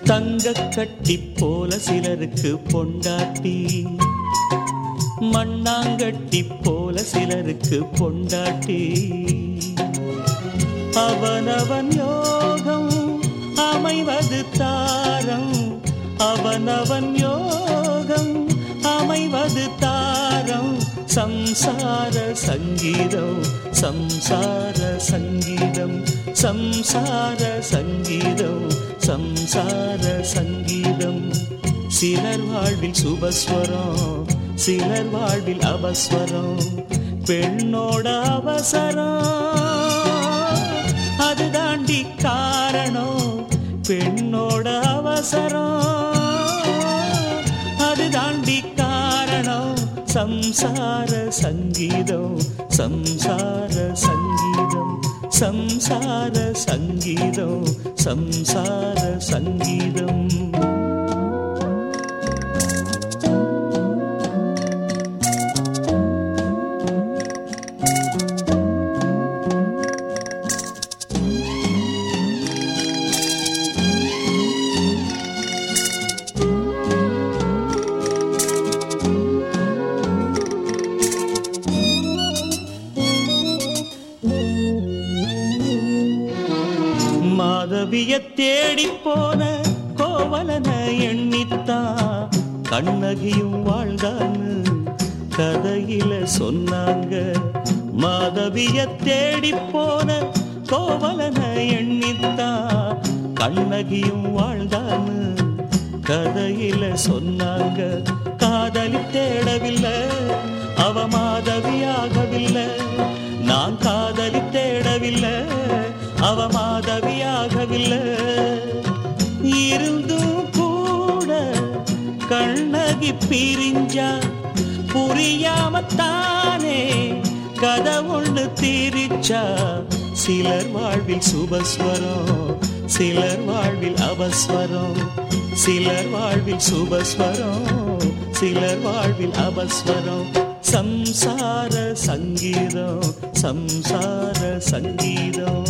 தங்க கட்டி போல சிலருக்கு பொண்டாட்டி மண்ணாங்கட்டி போல சிலருக்கு பொண்டாட்டி அவனவன் யோகம் அமைவது தாரம் அவனவன் யோகம் அமைவது தாரம் சம்சார சங்கீதம் சம்சார சங்கீதம் சம்சார சங்கீதம் சம்சார சங்கீதம் சிலர் வாழ்வில் சுபஸ்வரம் சிலர் வாழ்வில் அபஸ்வரம் பெண்ணோட அவசரம் அது தாண்டி காரணம் பெண்ணோட அவசரம் அது தாண்டி காரணம் சம்சார சங்கீதம் சம்சார சங்கீதம் சம்சார சங்கீதம் சம்சார சங்கீதம் மாதவிய தேடி போன கோவலன எண்ணித்தான் கண்ணகியும் வாழ்ந்தான்னு கதையில சொன்னாங்க மாதவிய தேடி போன கோவலன எண்ணித்தான் கண்ணகியும் வாழ்ந்தான்னு கதையில சொன்னாங்க காதலி தேடவில்லை அவ மாதவியாகவில்லை நான் காதலி தேடவில்லை அவ மாதவியாகவில்லை இருந்தும் கூட கண்ணகி பிரிஞ்சா புரியாமத்தானே கதை ஒண்ணு தீரிச்சா சிலர் வாழ்வில் சுபஸ்வரம் சிலர் வாழ்வில் அபஸ்வரம் சிலர் வாழ்வில் சுபஸ்வரம் சிலர் வாழ்வில் அபஸ்வரம் சம்சார சங்கீதம் சம்சார சங்கீதம்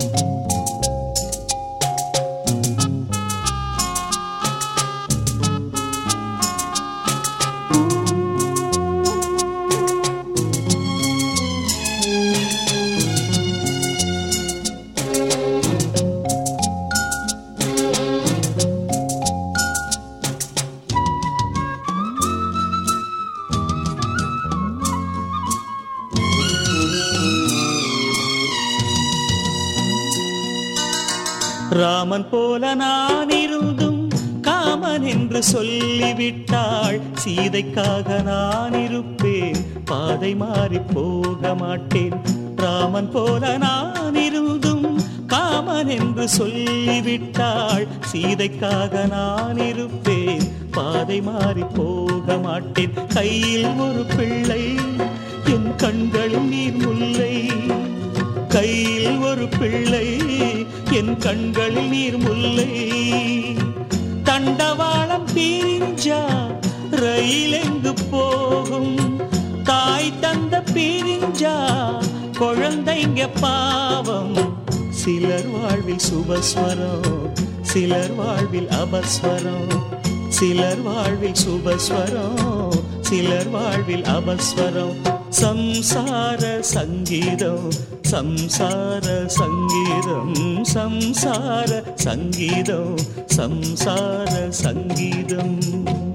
ராமன் போல நான் இருந்தும் காமன் என்று சொல்லிவிட்டாள் சீதைக்காக நான் இருப்பேன் பாதை மாறி போக மாட்டேன் ராமன் போல நான் இருந்தும் காமன் என்று சொல்லிவிட்டாள் சீதைக்காக நான் இருப்பேன் பாதை மாறி போக மாட்டேன் கையில் ஒரு பிள்ளை என் கண்களில் நீர் முல்லை கையில் ஒரு பிள்ளை என் கண்களில் நீர் முல்லை தண்டவாளம் பிரிஞ்சா ரயில் எங்கு போகும் தாய் தந்த பிரிஞ்சா குழந்தைங்க பாவம் சிலர் வாழ்வில் சுபஸ்வரம் சிலர் வாழ்வில் அபஸ்வரம் சிலர் வாழ்வில் சுபஸ்வரம் சிலர் வாழ்வில் அபஸ்வரம் சம்சார சங்கீதம் சம்சார சங்கீதம் சம்சார சங்கீதம் சம்சார சங்கீதம்